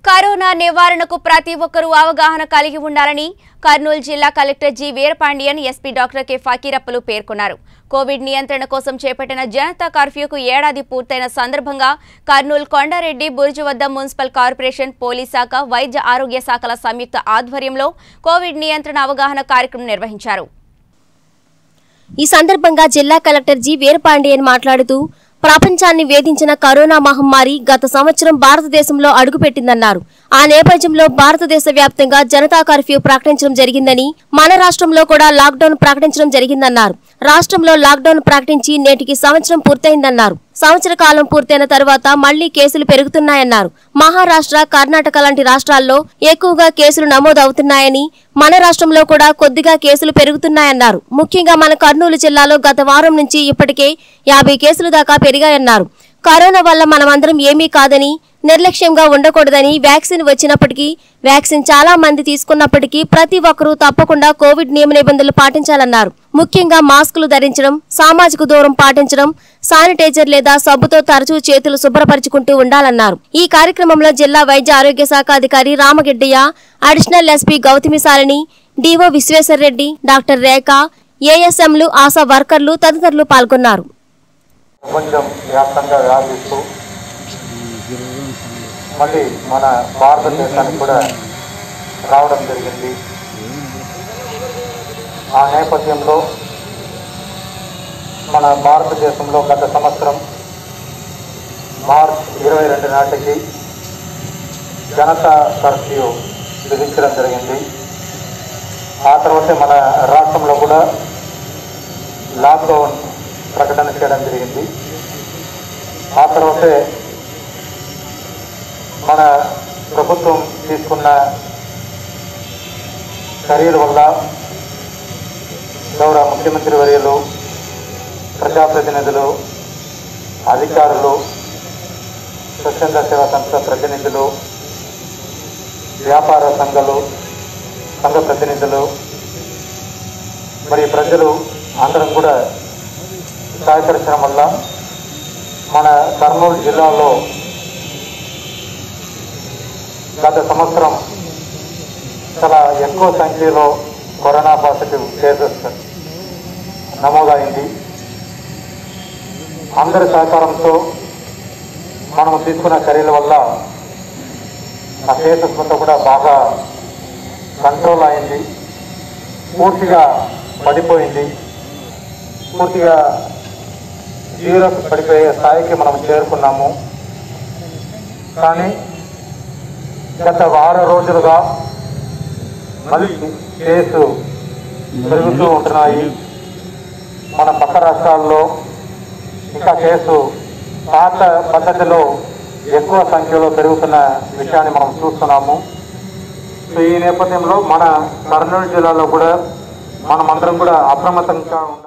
corona నివారణకు ప్రతి ఒక్కరూ అవగాహన కలిగి ఉండాలని కర్నూలు జిల్లా collector G Veerapandian SP doctor K ఫకీరప్పలు పేర్కొన్నారు కోవిడ్ నియంత్రణ కోసం చేపట్టిన జనతా కర్ఫ్యూకు ఏడాది పూర్తయిన సందర్భంగా కర్నూలు కొండారెడ్డి బురుజు వద్ద మున్సిపల్ కార్పొరేషన్ పోలీస్ శాఖ వైద్య ఆరోగ్య శాఖల సంయుక్త ఆధ్వర్యంలో కోవిడ్ నియంత్రణ అవగాహన కార్యక్రమం నిర్వహించారు ఈ సందర్భంగా జిల్లా కలెక్టర్ జి వీరపాండియన్ మాట్లాడుతూ ప్రపంచాన్ని వేధించిన కరోనా మహమ్మారి గత సంవత్సరం భారతదేశంలో అడుగుపెట్టిందన్నారు ఆ నేపథ్యంలో భారతదేశ వ్యాప్తంగా జనతా కర్ఫ్యూ ప్రకటించడం జరిగిందని మన రాష్ట్రంలో కూడా లాక్డౌన్ ప్రకటించడం జరిగిందన్నారు రాష్ట్రంలో లాక్డౌన్ ప్రకటించి నేటికి సంవత్సరం పూర్తయిందన్నారు సంవత్సర కాలం పూర్తయిన తర్వాత మళ్లీ కేసులు పెరుగుతున్నాయన్నారు మహారాష్ట్ర కర్ణాటక లాంటి రాష్ట్రాల్లో ఎక్కువగా కేసులు నమోదవుతున్నాయని మన రాష్ట్రంలో కూడా కొద్దిగా కేసులు పెరుగుతున్నాయన్నారు ముఖ్యంగా మన కర్నూలు జిల్లాలో గత వారం నుంచి ఇప్పటికే యాభై కేసులు దాకా పెరిగాయన్నారు కరోనా వల్ల మనమందరం ఏమీ కాదని నిర్లక్ష్యంగా ఉండకూడదని వ్యాక్సిన్ వచ్చినప్పటికీ వ్యాక్సిన్ చాలా మంది తీసుకున్నప్పటికీ ప్రతి ఒక్కరూ తప్పకుండా కోవిడ్ నియమ నిబంధనలు పాటించాలన్నారు ముఖ్యంగా మాస్కులు ధరించడం సామాజిక దూరం పాటించడం శానిటైజర్ లేదా సబ్బుతో తరచూ చేతులు శుభ్రపరుచుకుంటూ ఉండాలన్నారు ఈ కార్యక్రమంలో జిల్లా వైద్య ఆరోగ్య శాఖ అధికారి Ramagiddaiah additional SP Gautami Shalini DO Vishweshwar Reddy doctor Rekha ఏఎస్ఎంలు ఆశా వర్కర్లు తదితరులు పాల్గొన్నారు ప్రపంచం వ్యాప్తంగా వ్యాపిస్తూ మళ్ళీ మన భారతదేశానికి కూడా రావడం జరిగింది ఆ నేపథ్యంలో మన భారతదేశంలో గత సంవత్సరం మార్చ్ ఇరవై రెండు నాటికి జనతా కర్ఫ్యూ విధించడం జరిగింది ఆ తర్వాతే మన రాష్ట్రంలో కూడా లాక్డౌన్ ప్రకటన చేయడం జరిగింది ఆ తర్వాతే మన ప్రభుత్వం తీసుకున్న చర్యల వల్ల గౌరవ ముఖ్యమంత్రి వర్యులు ప్రజాప్రతినిధులు అధికారులు స్వచ్ఛంద సేవా సంస్థ ప్రతినిధులు వ్యాపార సంఘాలు సంఘ ప్రతినిధులు మరి ప్రజలు అందరం కూడా సహకరించడం వల్ల మన కర్నూలు జిల్లాలో గత సంవత్సరం చాలా ఎక్కువ సంఖ్యలో కరోనా పాజిటివ్ కేసెస్ నమోదైంది అందరి సహకారంతో మనం తీసుకున్న చర్యల వల్ల ఆ కేసెస్ మొత్తం కూడా బాగా కంట్రోల్ అయింది పూర్తిగా పడిపోయింది పూర్తిగా జీరోకి పడిపోయే స్థాయికి మనం చేరుకున్నాము కానీ గత వారం రోజులుగా మళ్ళీ కేసు పెరుగుతూ ఉంటున్నాయి మన పక్క రాష్ట్రాల్లో ఇంకా కేసు పాత పద్ధతిలో ఎక్కువ సంఖ్యలో పెరుగుతున్న విషయాన్ని మనం చూస్తున్నాము సో ఈ నేపథ్యంలో మన కర్నూలు జిల్లాలో కూడా మనమందరం కూడా అప్రమత్తంగా ఉండాలి